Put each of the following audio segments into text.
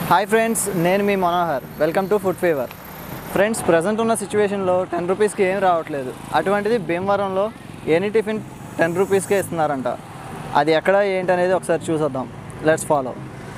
Hi friends నేను మీ Manohar welcome to food fever friends present ఉన్న సిచ్యువేషన్లో టెన్ రూపీస్కి ఏం రావట్లేదు అటువంటిది భీమవరంలో ఎనీ టిఫిన్ టెన్ రూపీస్కే ఇస్తున్నారంట అది ఎక్కడ ఏంటి అనేది ఒకసారి చూసొద్దాం లెట్స్ ఫాలో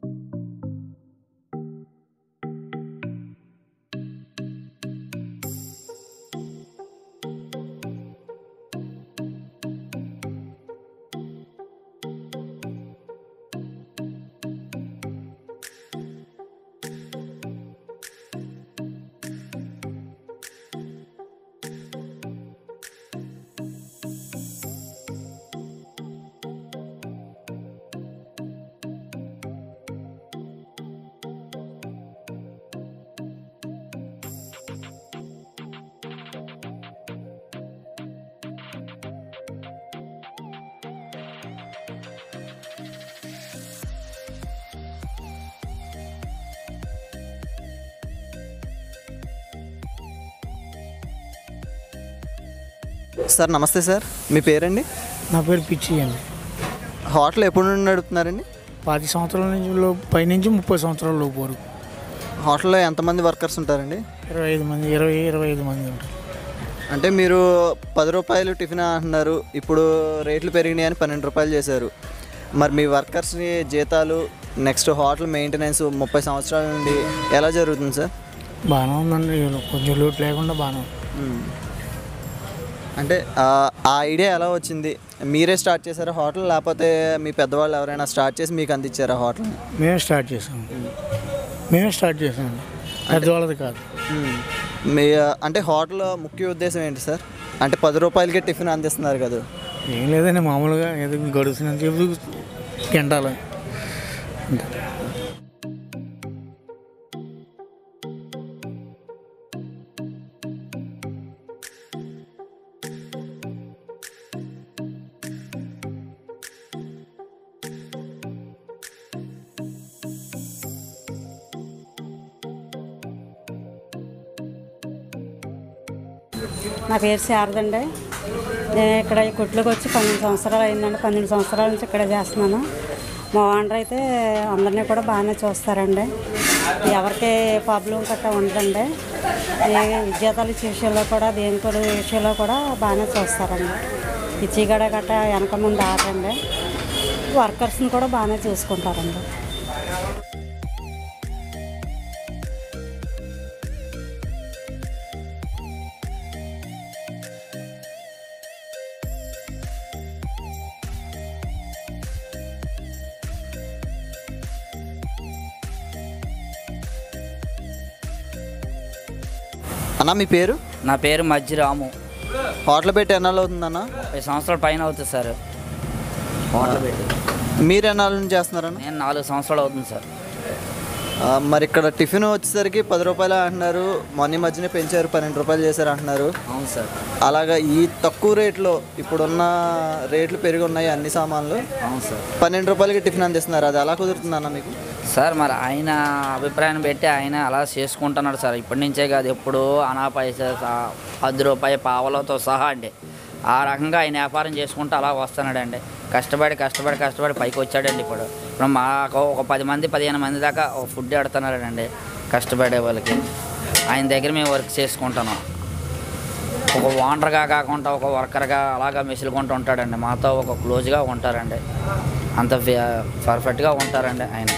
సార్ నమస్తే సార్ మీ పేరండి నా పేరు పిచ్చి అండి హోటల్ ఎప్పుడు నుండి నడుపుతున్నారండి పది సంవత్సరాల నుంచి లో పైనుంచి ముప్పై సంవత్సరాల లోపు వరకు హోటల్లో ఎంతమంది వర్కర్స్ ఉంటారండి ఇరవై ఐదు మంది ఇరవై ఇరవై ఐదు మంది ఉంటారు అంటే మీరు పది రూపాయలు టిఫిన్ అంటున్నారు ఇప్పుడు రేట్లు పెరిగినాయి అని పన్నెండు రూపాయలు చేశారు మరి మీ వర్కర్స్ని జీతాలు నెక్స్ట్ హోటల్ మెయింటెనెన్స్ ముప్పై సంవత్సరాల నుండి ఎలా జరుగుతుంది సార్ బాగానే ఉందండి కొంచెం లోటు లేకుండా బాగానే ఉంది మ్మ్. అంటే ఆ ఆ ఐడియా ఎలా వచ్చింది మీరే స్టార్ట్ చేశారా హోటల్ లేకపోతే మీ పెద్దవాళ్ళు ఎవరైనా స్టార్ట్ చేసి మీకు అందించారా హోటల్ని మేమే స్టార్ట్ చేసాము మేమే స్టార్ట్ చేసాము పెద్దవాళ్ళది కాదు మ్మ్. మీ అంటే హోటల్ ముఖ్య ఉద్దేశం ఏంటి సార్ అంటే పది రూపాయలకే టిఫిన్ అందిస్తున్నారు కదా ఏం లేదండి మామూలుగా ఏదో గడుస్తున్నంత చెప్పి తింటాలి అంతే. నా పేరు శారదండి నేను ఇక్కడ ఈ కొట్లోకి వచ్చి పన్నెండు సంవత్సరాలు అయిందండి పన్నెండు సంవత్సరాల నుంచి ఇక్కడ చేస్తున్నాను మా ఓనర్ అయితే అందరినీ కూడా బాగానే చూస్తారండి ఎవరికి ప్రాబ్లం గట్టా ఉండదండి ఏ విద్యార్థుల విషయంలో కూడా దేని కూడా విషయంలో కూడా బాగానే చూస్తారండి ఈ చీగడ గట్ట వెనక ముందు ఆటండి వర్కర్స్ని కూడా బాగానే చూసుకుంటారండి అన్న మీ పేరు నా పేరు మజ్జి రాము హోటల్ పెట్టి ఎన్నాళ్ళు అవుతుందన్న పది సంవత్సరాల పైన అవుతుంది సార్ హోటల్ పెట్టి మీరు ఎన్నాళ్ళ నుంచి చేస్తున్నారన్న నేను నాలుగు సంవత్సరాలు అవుతుంది సార్ ఆ, మరి ఇక్కడ టిఫిన్ వచ్చేసరికి పది రూపాయలు అంటున్నారు మొన్న ఈ మధ్యనే పెంచారు పన్నెండు రూపాయలు చేశారు అంటున్నారు అవును సార్ అలాగా ఈ తక్కువ రేట్లో ఇప్పుడున్న రేట్లు పెరిగి ఉన్నాయి అన్ని సామాన్లు అవును సార్ పన్నెండు రూపాయలకి టిఫిన్ అందిస్తున్నారు అది ఎలా కుదురుతుందన్న మీకు సార్ మరి ఆయన అభిప్రాయం పెట్టి ఆయన అలా చేసుకుంటున్నాడు సార్ ఇప్పటి నుంచే కాదు ఎప్పుడు అనా పైసా సహా, పది రూపాయల పావలతో సహా అండి ఆ రకంగా ఆయన వ్యాపారం చేసుకుంటూ అలా వస్తున్నాడండి కష్టపడి కష్టపడి కష్టపడి పైకి వచ్చాడండి ఇప్పుడు ఇప్పుడు మాకు ఒక పది మంది పదిహేను మంది దాకా ఒక ఫుడ్ పెడుతున్నాడండి కష్టపడే వాళ్ళకి ఆయన దగ్గర మేము వర్క్ చేసుకుంటున్నాం ఒక ఓనర్గా కాకుండా ఒక వర్కర్గా అలాగా మెసులుకుంటూ ఉంటాడండి మాతో ఒక క్లోజ్గా ఉంటారండి అంత పర్ఫెక్ట్గా ఉంటారండి ఆయన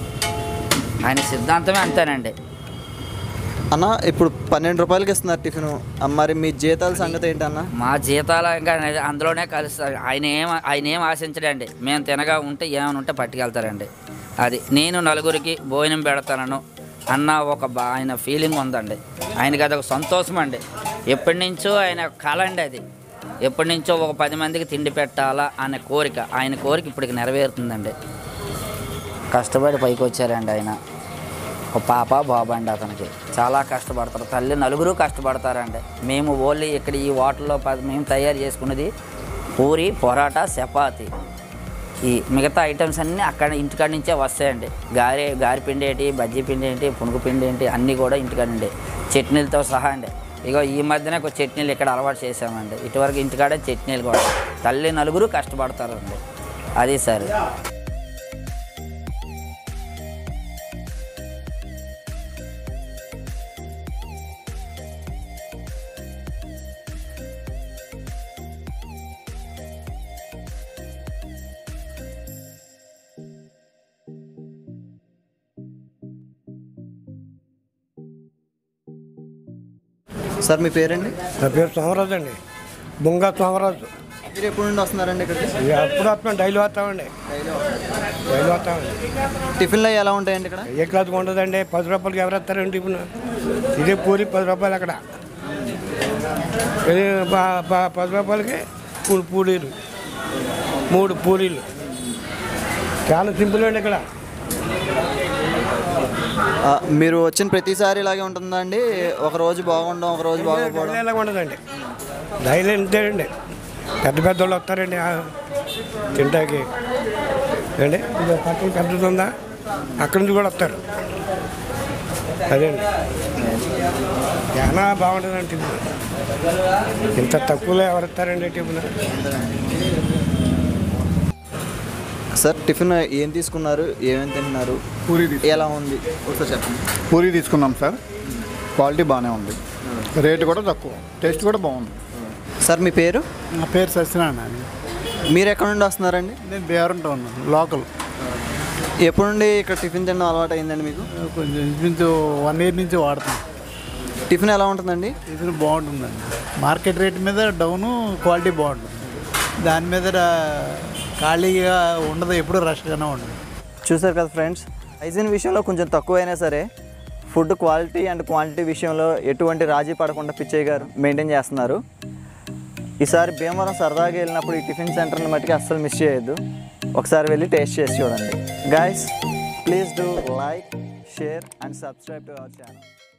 ఆయన సిద్ధాంతమే అంతేనండి అన్న ఇప్పుడు పన్నెండు రూపాయలకి ఇస్తున్నారు టిఫిన్ మరి మీ జీతాల సంగతి ఏంటన్న మా జీతాలు ఇంకా అందులోనే కలుస్తారు ఆయన ఏం ఆయన ఏం ఆశించడండి మేము తినగా ఉంటే ఏమైనా ఉంటే పట్టుకెళ్తారండి అది నేను నలుగురికి భోజనం పెడతాను అన్న ఒక బా ఆయన ఫీలింగ్ ఉందండి ఆయనకి అదొక సంతోషం అండి ఎప్పటి నుంచో ఆయన కళ అండి అది ఎప్పటి నుంచో ఒక పది మందికి తిండి పెట్టాలా అనే కోరిక ఆయన కోరిక ఇప్పటికి నెరవేరుతుందండి కష్టపడి పైకి వచ్చారండి ఆయన ఒక పాప బాబు అండి అతనికి చాలా కష్టపడతారు తల్లి నలుగురు కష్టపడతారండి మేము ఓన్లీ ఇక్కడ ఈ హోటల్లో ప- మేము తయారు చేసుకున్నది పూరి పొరాటా చపాతి ఈ మిగతా ఐటమ్స్ అన్నీ అక్కడ ఇంటికాడ నుంచే వస్తాయండి గారె గారి పిండి ఏంటి బజ్జీ పిండి ఏంటి పునుగు పిండి ఏంటి అన్నీ కూడా ఇంటికాడ నుండి చట్నీలతో సహా అండి ఇగో ఈ మధ్యనే ఒక చట్నీలు ఇక్కడ అలవాటు చేసామండి ఇటువరకు ఇంటికాడే చట్నీలు కూడా తల్లి నలుగురు కష్టపడతారండి అది సార్ సార్ మీ పేరండి నా పేరు సోమరాజు అండి బొంగా సోమరాజు మీరు ఎప్పటి నుండి వస్తున్నారండి ఇక్కడికి ఇక అప్పుడు వస్తాం డైలీ వస్తామండి డైలీ వస్తామండి టిఫిన్లు అవి ఎలా ఉంటాయండి ఇక్కడ ఏ క్లాస్గా ఉండదండి పది రూపాయలకి ఎవరు వస్తారండి ఇప్పుడు ఇదే పూరి పది రూపాయలు అక్కడ ఇది ప- ప- పది రూపాయలకి మూడు పూరీలు మూడు పూరీలు చాలా సింపుల్ అండి ఇక్కడ ఆ, మీరు వచ్చిన ప్రతిసారి ఇలాగే ఉంటుందా అండి ఒక రోజు బాగుండడం ఒక రోజు బాగోకపోవడం డైలీ ఎలాగ ఉండదండి డైలీ ఇంతేనండి పెద్ద పెద్ద వాళ్ళు వస్తారండి ఆ తింటాకి అండి ఇది పక్కన పెద్దది ఉందా అక్కడి నుంచి కూడా వస్తారు అదే అండి చాలా బాగుంటుందండి టిఫిన్ ఇంత తక్కువలో ఎవరు వస్తారండి టిఫిన్ సార్ టిఫిన్ ఏం తీసుకున్నారు ఏమేమి తింటున్నారు పూరి తీసు- ఎలా ఉంది ఒకసారి చెప్పండి పూరి తీసుకున్నాం సార్ క్వాలిటీ బాగానే ఉంది రేటు కూడా తక్కువ టేస్ట్ కూడా బాగుంది సార్ మీ పేరు నా పేరు సత్యనారాయణ అండి మీరు ఎక్కడ నుండి వస్తున్నారండి నేను బేరంతో ఉన్నాను లోకల్ ఎప్పుడు నుండి ఇక్కడ టిఫిన్ తినడం అలవాటు అయిందండి మీకు కొంచెం ఇంచుమించు వన్ ఇయర్ నుంచి వాడుతాం టిఫిన్ ఎలా ఉంటుందండి ఇది బాగుంటుందండి మార్కెట్ రేట్ మీద డౌను క్వాలిటీ బాగుంటుంది దాని మీద రా- ఖాళీగా ఉండదు ఎప్పుడు రష్గానే ఉంటుంది చూసారు కదా ఫ్రెండ్స్ హైజీన్ విషయంలో కొంచెం తక్కువైనా సరే ఫుడ్ క్వాలిటీ అండ్ క్వాంటిటీ విషయంలో ఎటువంటి రాజీ పడకుండా పిచ్చయ్య గారు మెయింటైన్ చేస్తున్నారు ఈసారి భీమవరం సరదాగా వెళ్ళినప్పుడు ఈ టిఫిన్ సెంటర్ని మట్టుకి అస్సలు మిస్ చేయొద్దు ఒకసారి వెళ్ళి టేస్ట్ చేసి చూడండి guys please do like share and subscribe to our channel